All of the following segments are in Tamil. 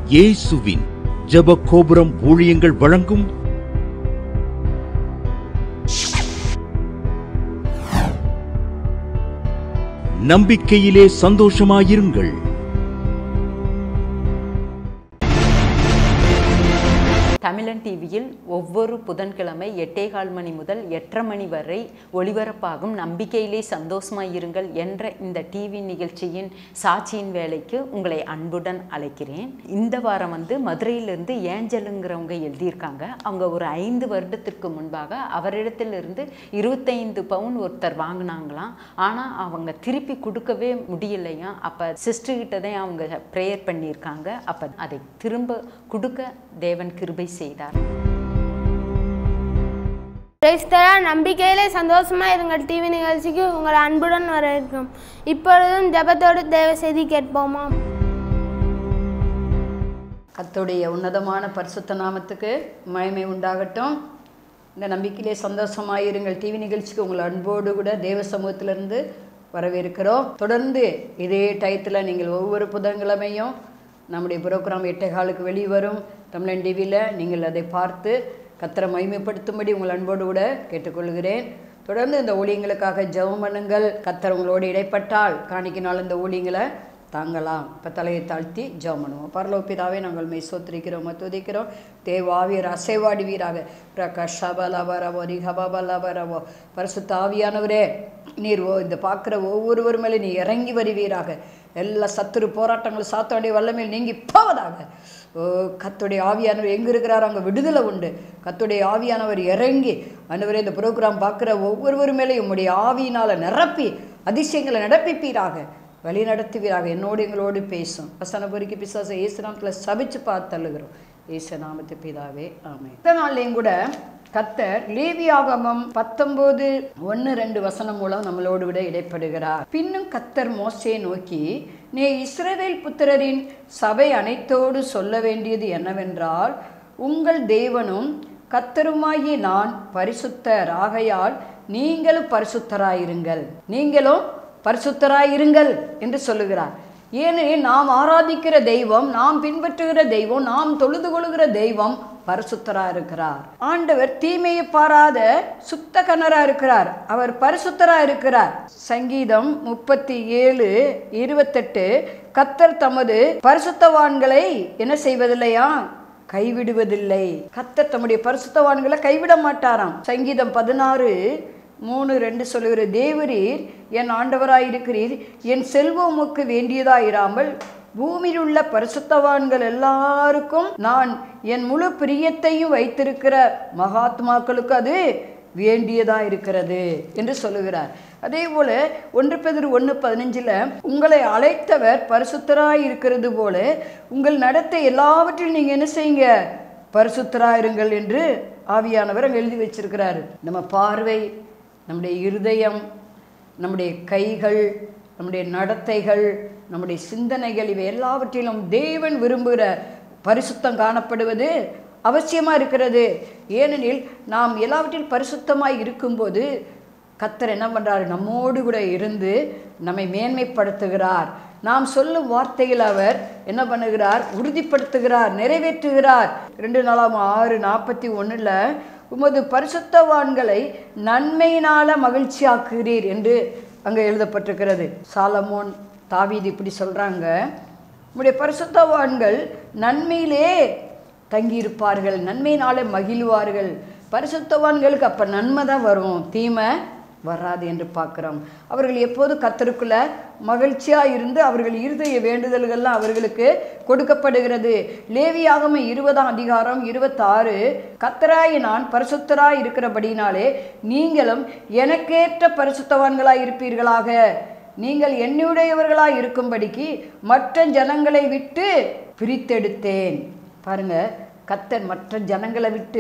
இயேசுவின் ஜெப கோபுரம் ஊழியங்கள் வழங்கும் நம்பிக்கையிலே சந்தோஷமாயிருங்கள் தமிழன் டிவியில் ஒவ்வொரு புதன்கிழமை எட்டே கால் மணி முதல் எட்டரை மணி வரை ஒளிபரப்பாகும் நம்பிக்கையிலே சந்தோஷமாயிருங்கள் என்ற இந்த டிவி நிகழ்ச்சியின் சாட்சியின் வேலைக்கு உங்களை அன்புடன் அழைக்கிறேன் இந்த வாரம் வந்து மதுரையிலிருந்து ஏஞ்சலுங்கிறவங்க எழுதியிருக்காங்க அவங்க ஒரு ஐந்து வருடத்திற்கு முன்பாக அவரிடத்திலிருந்து இருபத்தைந்து பவுன் ஒருத்தர் வாங்கினாங்களாம் ஆனால் அவங்க திருப்பி கொடுக்கவே முடியலையா அப்போ சிஸ்டர்கிட்ட தான் அவங்க ப்ரேயர் பண்ணியிருக்காங்க அப்போ அதை திரும்ப கொடுக்க தேவன் கிருபை செய்தார் கிறிஸ்தவ நம்பிக்கையிலே சந்தோஷமா இருங்கள் டிவி நிகழ்ச்சிக்கு உங்கள் அன்புடன் வரவேற்கிறோம் இப்பொழுதும் ஜெபத்தோடு தேவ செய்தி கேட்போமா கர்த்தருடைய உன்னதமான பரிசுத்த நாமத்துக்கு மகிமை உண்டாகட்டும் இந்த நம்பிக்கையிலே சந்தோஷமாயிருங்கள் டிவி நிகழ்ச்சிக்கு உங்கள் அன்போடு கூட தேவ சமூகத்திலிருந்து வரவேற்கிறோம் தொடர்ந்து இதே டயத்தில் நீங்கள் ஒவ்வொரு புதன்கிழமையும் நம்முடைய புரோகிராம் எட்டை காலுக்கு வெளிவரும் தமிழன் டிவியில் நீங்கள் அதை பார்த்து கத்தரை மகிமைப்படுத்தும்படி உங்கள் அன்போடு கூட கேட்டுக்கொள்கிறேன் தொடர்ந்து இந்த ஊழியங்களுக்காக ஜெபம் பண்ணுங்கள் கத்தர் உங்களோடு இடைப்பட்டால் காணிக்கினால் இந்த ஊழியங்களை தாங்கலாம் இப்போ தலையை தாழ்த்தி ஜெபம் பண்ணுவோம் பரலோப்பிதாவே நாங்கள் மெய் சோத்திரிக்கிறோம் துதிக்கிறோம் தேவாவியர் அசைவாடுவீராக பிரகஷபலபரவோ ரிகபலபரவோ பரிசுத்த ஆவியானவரே நீர் ஓ இந்த பார்க்குற ஒவ்வொருவர் மேலே நீ இறங்கி வருவீராக எல்லா சத்துரு போராட்டங்கள் சாத்தாடைய வல்லமையில் நீங்கி போவதாக ஓ கத்துடைய ஆவியானவர் எங்கே இருக்கிறாரோ அங்கே விடுதலை உண்டு கத்துடைய ஆவியானவர் இறங்கி அந்தவரே இந்த ப்ரோக்ராம் பார்க்குற ஒவ்வொருவர் மேலேயும் உம்முடைய ஆவியினால் நிரப்பி அதிசயங்களை நடப்பிப்பீராக வழி நடத்துவீராக என்னோடு எங்களோடு பேசும் வசன பொறுக்கி பிசாச ஏசுநாமத்தில் சபிச்சு பார்த்தள்ளுகிறோம் ஏசு நாமத்து பிதாவே ஆமே இந்த நாள்லையும் கூட கத்தர் லேவியாகமம் பத்தொன்பது ஒன்று ரெண்டு வசனம் மூலம் நம்மளோடு விட இடைப்படுகிறார் பின்னும் கத்தர் மோசையை நோக்கி நீ இஸ்ரவேல் புத்திரரின் சபை அனைத்தோடு சொல்ல வேண்டியது என்னவென்றால் உங்கள் தேவனும் கத்தருமாகி நான் பரிசுத்தர் ஆகையால் நீங்களும் பரிசுத்தராயிருங்கள் நீங்களும் பரிசுத்தராயிருங்கள் என்று சொல்லுகிறார் ஏனெனில் நாம் ஆராதிக்கிற தெய்வம் நாம் பின்பற்றுகிற தெய்வம் நாம் தொழுது கொள்கிற தெய்வம் பரிசுத்தரா இருக்கிறார் ஆண்டவர் தீமையை பாராத சுத்த கணரா இருக்கிறார் அவர் பரிசுத்தரா இருக்கிறார் சங்கீதம் முப்பத்தி ஏழு இருபத்தெட்டு கத்தர் தமது பரிசுத்தவான்களை என்ன செய்வதில்லையா கைவிடுவதில்லை கத்தர் தம்முடைய பரிசுத்தவான்களை கைவிட மாட்டாராம் சங்கீதம் பதினாறு மூணு ரெண்டு சொல்லுகிற தேவரீர் என் ஆண்டவராயிருக்கிறீர் என் செல்வம் உமக்கு வேண்டியதாயிராமல் பூமியில் உள்ள பரிசுத்தவான்கள் எல்லாருக்கும் நான் என் முழு பிரியத்தையும் வைத்திருக்கிற மகாத்மாக்களுக்கு அது வேண்டியதா இருக்கிறது என்று சொல்லுகிறார் அதே போல ஒன்று பெதிர் ஒன்று பதினஞ்சில் உங்களை அழைத்தவர் பரிசுத்தராய் இருக்கிறது போல உங்கள் நடத்தை எல்லாவற்றிலும் நீங்கள் என்ன செய்யுங்க பரிசுத்தராயிருங்கள் என்று ஆவியானவர் அங்கே எழுதி வச்சிருக்கிறாரு நம்ம பார்வை நம்முடைய இருதயம் நம்முடைய கைகள் நம்முடைய நடத்தைகள் நம்முடைய சிந்தனைகள் இவை எல்லாவற்றிலும் தேவன் விரும்புகிற பரிசுத்தம் காணப்படுவது அவசியமாக இருக்கிறது ஏனெனில் நாம் எல்லாவற்றிலும் பரிசுத்தமாக இருக்கும்போது கத்தர் என்ன பண்ணுறாரு நம்மோடு கூட இருந்து நம்மை மேன்மைப்படுத்துகிறார் நாம் சொல்லும் வார்த்தையில் அவர் என்ன பண்ணுகிறார் உறுதிப்படுத்துகிறார் நிறைவேற்றுகிறார் ரெண்டு நாளாம் ஆறு நாற்பத்தி ஒன்றில் உமது பரிசுத்தவான்களை நன்மையினால மகிழ்ச்சியாக்குகிறீர் என்று அங்கே எழுதப்பட்டிருக்கிறது சாலமோன் தாவீது இப்படி சொல்கிறாங்க உம்முடைய பரிசுத்தவான்கள் நன்மையிலே தங்கியிருப்பார்கள் நன்மையினாலே மகிழ்வார்கள் பரிசுத்தவான்களுக்கு அப்போ நன்மை தான் வரும் தீமை வராது என்று பார்க்குறோம் அவர்கள் எப்போது கத்தருக்குள்ள மகிழ்ச்சியாக இருந்து அவர்கள் இருதய வேண்டுதல்கள்லாம் அவர்களுக்கு கொடுக்கப்படுகிறது லேவியாகம இருபதாம் அதிகாரம் இருபத்தாறு கத்தராய் நான் பரிசுத்தராய் இருக்கிறபடினாலே நீங்களும் எனக்கேற்ற பரிசுத்தவான்களாய் இருப்பீர்களாக நீங்கள் என்னுடையவர்களாய் இருக்கும்படிக்கு மற்ற ஜனங்களை விட்டு பிரித்தெடுத்தேன் பாருங்க கத்தர் மற்ற ஜனங்களை விட்டு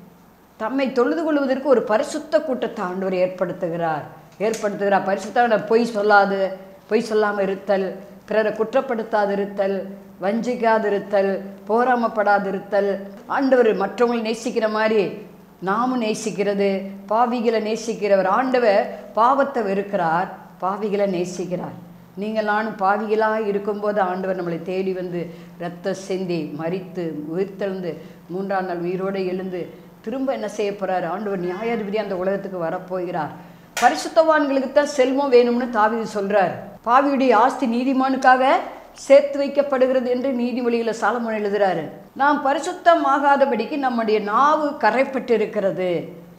தம்மை தொழுது கொள்வதற்கு ஒரு பரிசுத்த கூட்டத்தை ஆண்டவர் ஏற்படுத்துகிறார் ஏற்படுத்துகிறார் பரிசுத்த பொய் சொல்லாது பொய் சொல்லாமல் இருத்தல் பிறரை குற்றப்படுத்தாது இருத்தல் வஞ்சிக்காதிருத்தல் போராமப்படாதிருத்தல் ஆண்டவர் மற்றவங்களை நேசிக்கிற மாதிரி நாமும் நேசிக்கிறது பாவிகளை நேசிக்கிறவர் ஆண்டவர் பாவத்தை வெறுக்கிறார் பாவிகளை நேசிக்கிறார் நீங்கள் நானும் பாவிகளாக இருக்கும்போது ஆண்டவர் நம்மளை தேடி வந்து இரத்த சிந்தி மரித்து உயிர்த்தெழுந்து மூன்றாம் நாள் உயிரோடு எழுந்து திரும்ப என்ன செய்ய போறார் ஆண்டவர் நியாயாதிபதி அந்த உலகத்துக்கு வரப்போகிறார் பரிசுத்தவான்களுக்கு தான் செல்வம் வேணும்னு தாவீது சொல்றார் பாவியுடைய ஆஸ்தி நீதிமானுக்காக சேர்த்து வைக்கப்படுகிறது என்று நீதிமொழியில சாலமோன் எழுதுறாரு நாம் பரிசுத்தம் ஆகாதபடிக்கு நம்முடைய நாவு கரைப்பட்டு இருக்கிறது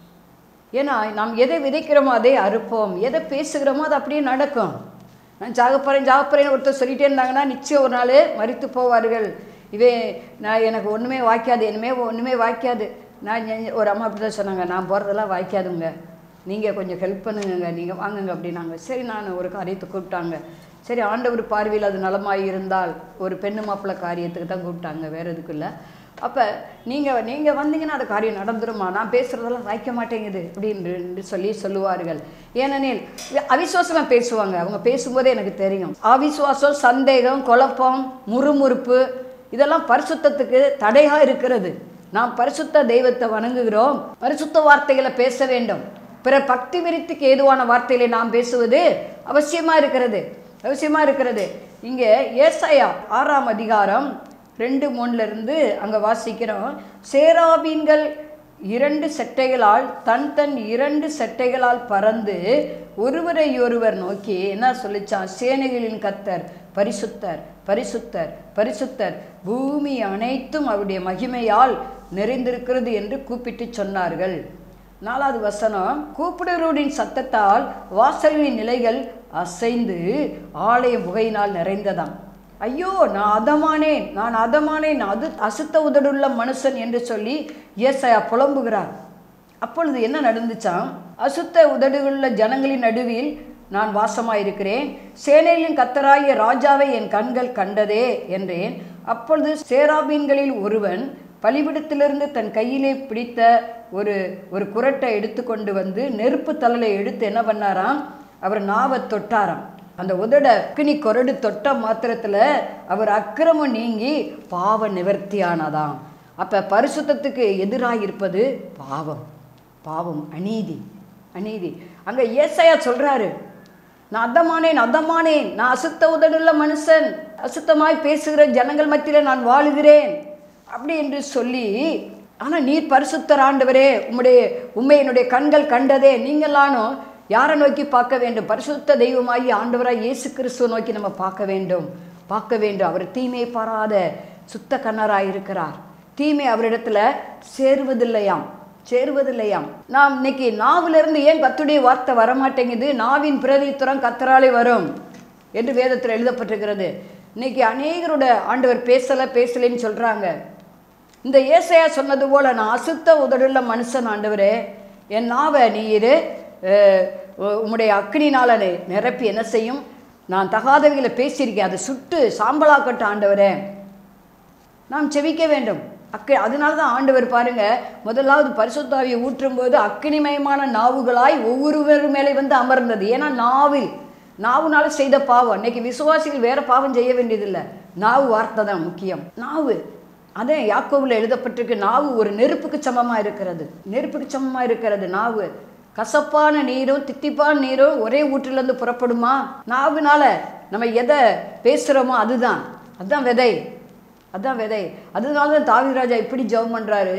ஏன்னா நாம் எதை விதைக்கிறோமோ அதை அறுப்போம் எதை பேசுகிறோமோ அது அப்படியே நடக்கும் நான் ஜாகப்பறேன் ஜாகப்பறேன்னு ஒருத்தர் சொல்லிட்டே இருந்தாங்கன்னா நிச்சயம் ஒரு நாள் மறித்து போவார்கள் இவே நான் எனக்கு ஒன்றுமே வாய்க்காது இனிமே ஒன்றுமே வாய்க்காது நான் எ- ஒரு அம்மா அப்படி தான் சொன்னாங்க நான் போகிறதெல்லாம் வாய்க்காதுங்க நீங்கள் கொஞ்சம் ஹெல்ப் பண்ணுங்க நீங்கள் வாங்குங்க அப்படின்னாங்க சரி நான் ஒரு காரியத்தை கூப்பிட்டாங்க சரி ஆண்டவர் பார்வையில் அது நலமாய் இருந்தால் ஒரு பெண்ணு மாப்பிள்ளை காரியத்துக்கு தான் கூப்பிட்டாங்க வேறு எதுக்கும் இல்லை அப்போ நீங்கள் நீங்கள் வந்தீங்கன்னா அந்த காரியம் நடந்துருமா நான் பேசுகிறதெல்லாம் வாய்க்க மாட்டேங்குது அப்படின்னு என்று சொல்லி சொல்லுவார்கள் ஏனெனில் அவிசுவாசமாக பேசுவாங்க அவங்க பேசும்போதே எனக்கு தெரியும் அவிசுவாசம் சந்தேகம் குழப்பம் முறுமுறுப்பு இதெல்லாம் பரிசுத்தத்துக்கு தடையாக இருக்கிறது நாம் பரிசுத்த தெய்வத்தை வணங்குகிறோம் பரிசுத்த வார்த்தைகளை பேச வேண்டும் பிற பக்தி விருத்திக்கு ஏதுவான வார்த்தைகளை நாம் பேசுவது அவசியமா இருக்கிறது அவசியமா இருக்கிறது இங்கே ஏசாயா ஆறாம் அதிகாரம் ரெண்டு மூணுல இருந்து அங்க வாசிக்கிறோம் சேராபீன்கள் இரண்டு செட்டைகளால் தன் தன் இரண்டு செட்டைகளால் பறந்து ஒருவரை ஒருவர் நோக்கி என்ன சொல்லிச்சான் சேனைகளின் கத்தர் பரிசுத்தர் பரிசுத்தர் பரிசுத்தர் பூமி அனைத்தும் அவருடைய மகிமையால் நிறைந்திருக்கிறது என்று கூப்பிட்டு சொன்னார்கள் நாலாவது வசனம் கூப்பிடுறோரின் சத்தத்தால் வாசலின் நிலைகள் அசைந்து ஆலய புகையினால் நிறைந்ததாம் ஐயோ நான் அதமானேன் நான் அதமானேன் அது அசுத்த உதடுள்ள மனுஷன் என்று சொல்லி ஏசாயா புலம்புகிறார் அப்பொழுது என்ன நடந்துச்சாம் அசுத்த உதடுகளுள்ள ஜனங்களின் நடுவில் நான் வாசமாயிருக்கிறேன் சேனையின் கத்தராகிய ராஜாவை என் கண்கள் கண்டதே என்றேன் அப்பொழுது சேராபீன்களில் ஒருவன் பலிபிடத்திலிருந்து தன் கையிலே பிடித்த ஒரு ஒரு குரட்டை எடுத்துக்கொண்டு வந்து நெருப்பு தழலை எடுத்து என்ன பண்ணாராம் அவர் நாவை தொட்டாராம் அந்த உதட அக்கினி கொரடு தொட்ட மாத்திரத்துல அவர் அக்கிரமம் நீங்கி பாவ நிவர்த்தியானதாம் அப்ப பரிசுத்தத்துக்கு எதிராக இருப்பது பாவம் பாவம் அநீதி அநீதி அங்க ஏசாயா சொல்றாரு நான் அதமானேன் அதமானேன் நான் அசுத்த உதடுள்ள மனுஷன் அசுத்தமாய் பேசுகிற ஜனங்கள் மத்தியில நான் வாழுகிறேன் அப்படி என்று சொல்லி ஆனா நீர் பரிசுத்தர் ஆண்டவரே உம்முடைய உண்மை என்னுடைய கண்கள் கண்டதே நீங்களானும் யாரை நோக்கி பார்க்க வேண்டும் பரிசுத்த தெய்வமாகி ஆண்டவராய் இயேசு கிறிஸ்துவை நோக்கி நம்ம பார்க்க வேண்டும் பார்க்க வேண்டும் அவர் தீமை பாராத சுத்த கண்ணராய் இருக்கிறார் தீமை அவரிடத்துல சேருவதில்லையாம் சேருவதில்லையாம் நாம் இன்னைக்கு நாவிலிருந்து ஏன் கத்துடைய வார்த்தை வரமாட்டேங்குது நாவின் பிரதித்துறம் கத்தராலே வரும் என்று வேதத்தில் எழுதப்பட்டிருக்கிறது இன்னைக்கு அநேகரோட ஆண்டவர் பேசல பேசலைன்னு சொல்றாங்க இந்த ஏசையா சொன்னது போல நான் அசுத்த உதடுள்ள மனுஷன் ஆண்டவரே என் நாவை நீர் அஹ், உம்முடைய அக்னினால நி- நிரப்பி என்ன செய்யும் நான் தகாதவைகளை பேசியிருக்கேன் அதை சுட்டு சாம்பலாக்கட்டும் ஆண்டவரே நாம் செவிக்க வேண்டும் அக்க அதனால தான் ஆண்டவர் பாருங்க முதலாவது பரிசுத்தாவியை ஊற்றும்போது அக்கினிமயமான நாவுகளாய் ஒவ்வொருவர் மேலே வந்து அமர்ந்தது ஏன்னா நாவில் நாவுனால செய்த பாவம் இன்னைக்கு விசுவாசிகள் வேற பாவம் செய்ய வேண்டியதில்லை நாவு வார்த்தை தான் முக்கியம் நாவு அதே யாக்கோவில் எழுதப்பட்டிருக்கு நாவு ஒரு நெருப்புக்கு சமமா இருக்கிறது நெருப்புக்கு சமமா இருக்கிறது நாவு கசப்பான நீரும் தித்திப்பான நீரும் ஒரே ஊற்றிலிருந்து புறப்படுமா நாவுனால நம்ம எதை பேசுகிறோமோ அதுதான் அதுதான் விதை அதான் விதை அதனால தான் தாவிராஜா இப்படி ஜெபம் பண்றாரு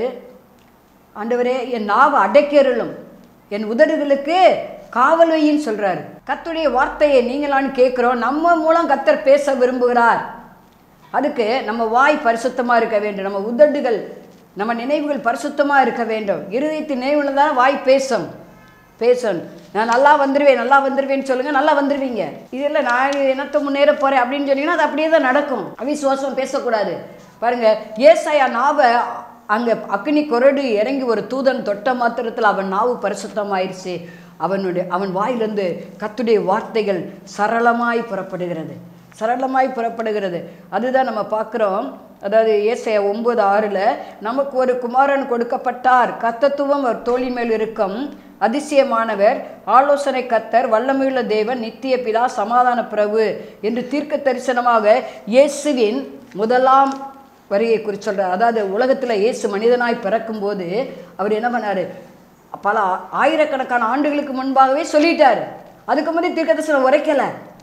ஆண்டவரே என் நாவை அடைக்கருளும் என் உதடுகளுக்கு காவல் வையின்னு சொல்றாரு கர்த்தருடைய வார்த்தையை நீங்களான்னு கேட்குறோம் நம்ம மூலம் கத்தர் பேச விரும்புகிறார் அதுக்கு நம்ம வாய் பரிசுத்தமா இருக்க வேண்டும் நம்ம உதடுகள் நம்ம நினைவுகள் பரிசுத்தமா இருக்க வேண்டும் இருதயத்தின் நினைவுல தான் வாய் பேசும் பேசும் நான் நல்லா வந்துருவேன் நல்லா வந்துருவேன்னு சொல்லுங்க நல்லா வந்துருவீங்க இது இல்லை நான் என்னத்தை முன்னேற போறேன் அப்படின்னு சொன்னீங்கன்னா அது அப்படியே தான் நடக்கும் அவிசுவாசம் பேசக்கூடாது பாருங்க ஏசாயா நாவை அங்க அக்னி கொரடு இறங்கி ஒரு தூதன் தொட்ட மாத்திரத்தில் அவன் நாவு பரிசுத்தமாயிருச்சு அவனுடைய அவன் வாயிலிருந்து கத்துடைய வார்த்தைகள் சரளமாய் புறப்படுகிறது சரளமாய் புறப்படுகிறது அதுதான் நம்ம பார்க்குறோம் அதாவது ஏசாயா ஒன்பது ஆறில் நமக்கு ஒரு குமாரன் கொடுக்கப்பட்டார் கத்தத்துவம் அவர் தோளின் மேல் இருக்கும் அதிசயமானவர் ஆலோசனை கத்தர் வல்லமையுள்ள தேவன் நித்திய பிதா சமாதான பிரபு என்று தீர்க்க தரிசனமாக இயேசுவின் முதலாம் வருகை குறித்து சொல்கிறார் அதாவது உலகத்தில் இயேசு மனிதனாய் பிறக்கும்போது அவர் என்ன பண்ணாரு பல ஆ- ஆயிரக்கணக்கான ஆண்டுகளுக்கு முன்பாகவே சொல்லிட்டாரு அதுக்கு முன்னாடி தீர்க்க தரிசனம் உரைக்கலை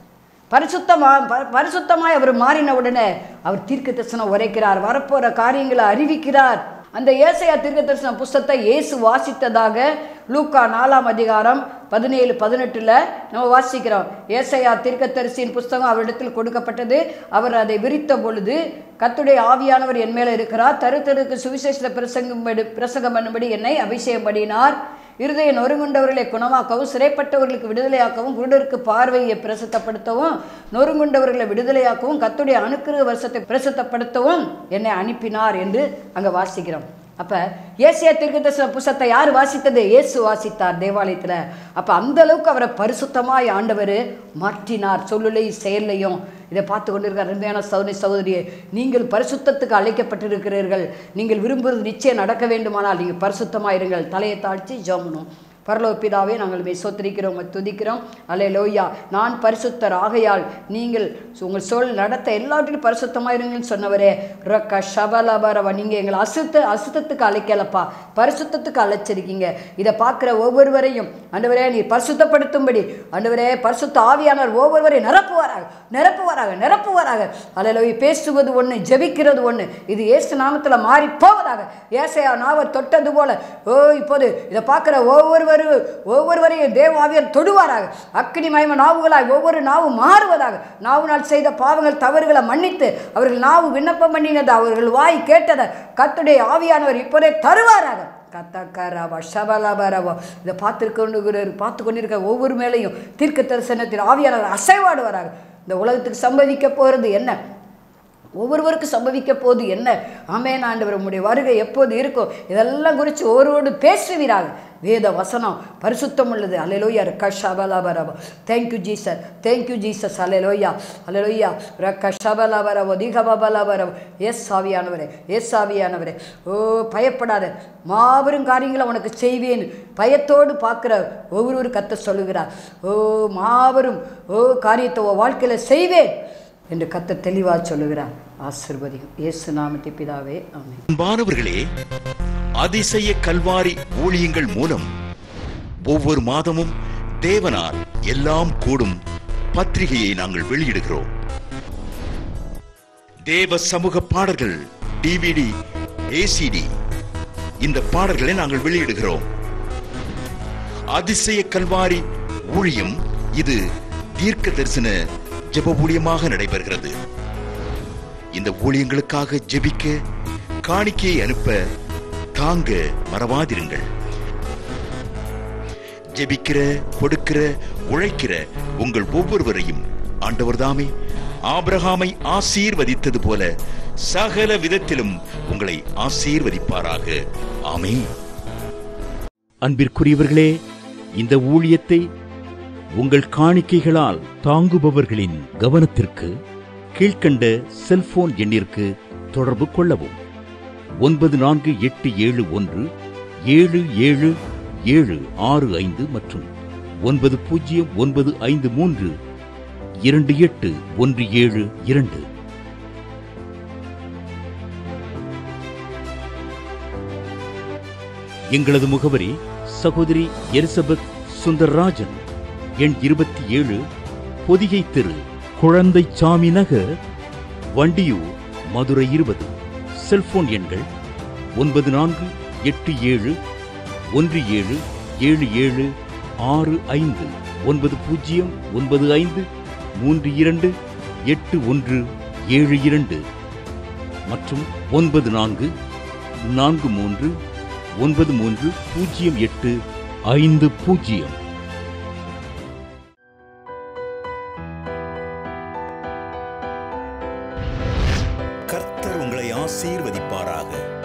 பரிசுத்தமா ப- பரிசுத்தமாய் அவர் மாறின உடனே அவர் தீர்க்க தரிசனம் உரைக்கிறார் வரப்போற காரியங்களை அறிவிக்கிறார் அந்த ஏசையா தீர்க்க தரிசன புஸ்தத்தை இயேசு வாசித்ததாக லூக்கா நாலாம் அதிகாரம் பதினேழு பதினெட்டுல நம்ம வாசிக்கிறோம் ஏசையா தீர்க்கதரிசியின் புஸ்தகம் அவரிடத்தில் கொடுக்கப்பட்டது அவர் அதை விரித்த பொழுது கத்துடைய ஆவியானவர் என் மேல இருக்கிறார் தருத்தருக்கு சுவிசேஷ பிரசங்கம் பிரசங்கம் பண்ணும்படி என்னை அபிஷேகம் பண்ணினார் இருதய நொறுங்குண்டவர்களை குணமாக்கவும் சிறைப்பட்டவர்களுக்கு விடுதலையாக்கவும் குருடருக்கு பார்வையை பிரசுத்தப்படுத்தவும் நொறுங்குண்டவர்களை விடுதலையாக்கவும் கத்துடைய அனுக்கிரக வருஷத்தை பிரசுத்தப்படுத்தவும் என்னை அனுப்பினார் என்று அங்கே வாசிக்கிறோம் அப்போ ஏசியா தீர்க்கதரிசன புஸ்தத்தை யார் வாசித்தது இயேசு வாசித்தார் தேவாலயத்தில் அப்போ அந்த அளவுக்கு அவரை பரிசுத்தமாய் ஆண்டவர் மாற்றினார் சொல்லுலையும் செயல்லையும் இதை பார்த்து கொண்டிருக்கிற அருமையான சௌரி சகோதரியே நீங்கள் பரிசுத்தத்துக்கு அழைக்கப்பட்டிருக்கிறீர்கள் நீங்கள் விரும்புவது நிச்சயம் நடக்க வேண்டுமானால் நீங்கள் பரிசுத்தமாயிருங்கள் தலையை தாழ்த்தி ஜோமனும் பரலோக பிதாவே நாங்கள் மே சோத்திரிக்கிறோம் உம்மை துதிக்கிறோம் அல்லே லோய்யா நான் பரிசுத்தர் ஆகையால் நீங்கள் உங்கள் சொல் நடத்த எல்லாவற்றிலும் பரிசுத்தமாயிருங்கன்னு சொன்னவரே ரக்க ஷபலபரவ நீங்கள் எங்களை அசுத்த அசுத்தத்துக்கு அழைக்கலப்பா பரிசுத்தத்துக்கு அழைச்சிருக்கீங்க இதை பார்க்குற ஒவ்வொருவரையும் ஆண்டவரே நீ பரிசுத்தப்படுத்தும்படி ஆண்டவரே பரிசுத்த ஆவியானவர் ஒவ்வொருவரையும் நிரப்புவாராக நிரப்புவாராக நிரப்புவாராக அல்ல பேசுவது ஒன்று ஜெபிக்கிறது ஒன்று இது இயேசு நாமத்தில் மாறி போவதாக ஏசையா நாவை தொட்டது போல ஓ இப்போது இதை பார்க்குற ஒவ்வொருவரும் ஒவ்வொருவரையும் தேவாவியர் தொடுவாராக அக்கினி மயம நாவுகளாய் ஒவ்வொரு நாவும் மாறுவதாக நாவுனால் செய்த பாவங்கள் தவறுகளை மன்னித்து அவர்கள் நாவு விண்ணப்பம் பண்ணினது அவர்கள் வாய் கேட்டதை கத்துடைய ஆவியானவர் இப்போதே தருவாராக கத்தக்கரவா ஷபலபரவா இதை பார்த்துருக்க பார்த்து கொண்டிருக்க ஒவ்வொரு மேலையும் தீர்க்க தரிசனத்தில் ஆவியானவர் அசைவாடுவாராக இந்த உலகத்துக்கு சம்பவிக்க போகிறது என்ன ஒவ்வொருவருக்கும் சம்பவிக்க போது என்ன ஆமேன் ஆண்டவர் உம்முடைய வருகை எப்போது இருக்கும் இதெல்லாம் குறித்து ஒவ்வொருவரோடு பேசுவீராக வேத வசனம் பரிசுத்தம் உள்ளது அலையலோயா ரக்க ஷபலபரவ thank you Jesus thank you Jesus hallelujah hallelujah ரக்க ஷபலபரவ திகபலபரவ எஸ் ஆவியானவரே எஸ் ஆவியானவரே ஓ பயப்படாத மாபெரும் காரியங்களை உனக்கு செய்வேன் பயத்தோடு பார்க்குற ஒவ்வொரு கத்த சொல்லுகிறார் ஓ மாபெரும் ஓ காரியத்தை உன் வாழ்க்கையில் செய்வேன் என்று கத்த தெளிவாக சொல்லுகிறார் ஆசிர்வதியும் இயேசு நாமத்தை பிதாவே ஆமென் அன்பானவர்களே அதிசய கல்வாரி ஊழியங்கள் மூலம் ஒவ்வொரு மாதமும் தேவனால் எல்லாம் கூடும் பத்திரிகையை நாங்கள் வெளியிடுகிறோம் தேவ சமூக பாடல்கள் டிவிடி ஏசிடி இந்த பாடல்களை நாங்கள் வெளியிடுகிறோம் அதிசய கல்வாரி ஊழியம் இது தீர்க்க தரிசன ஜெப ஊழியமாக நடைபெறுகிறது இந்த ஊழியங்களுக்காக ஜெபிக்க காணிக்கையை அனுப்ப தாங்க மறவாதிருங்கள் ஜெபிக்கிற கொடுக்கிற உழைக்கிற உங்கள் ஒவ்வொருவரையும் ஆண்டவர் தாமே ஆபிரகாமை ஆசீர்வதித்தது போல சகல விதத்திலும் உங்களை ஆசீர்வதிப்பாராக ஆமென் அன்பிற்குரியவர்களே இந்த ஊழியத்தை உங்கள் காணிக்கைகளால் தாங்குபவர்களின் கவனத்திற்கு கீழ்க்கண்ட செல்போன் எண்ணிற்கு தொடர்பு கொள்ளவும் ஒன்பது நான்கு எட்டு ஏழு ஒன்று ஏழு ஏழு ஏழு ஆறு ஐந்து மற்றும் ஒன்பது பூஜ்ஜியம் ஒன்பது ஐந்து மூன்று இரண்டு எட்டு ஒன்று ஏழு இரண்டு எங்களது முகவரி சகோதரி எலிசபெத் சுந்தர்ராஜன் எண் இருபத்தி ஏழு பொதிகை தெரு குழந்தைச்சாமி நகர் வண்டியூர் மதுரை இருபது செல்போன் எண்கள் ஒன்பது நான்கு எட்டு ஏழு ஒன்று ஏழு ஏழு ஏழு ஆறு ஐந்து ஒன்பது பூஜ்ஜியம் ஒன்பது ஐந்து மூன்று இரண்டு எட்டு ஒன்று ஏழு இரண்டு மற்றும் ஒன்பது நான்கு நான்கு மூன்று ஒன்பது மூன்று பூஜ்ஜியம் எட்டு ஐந்து பூஜ்ஜியம் கர்த்தர் உங்களை ஆசீர்வதிப்பாராக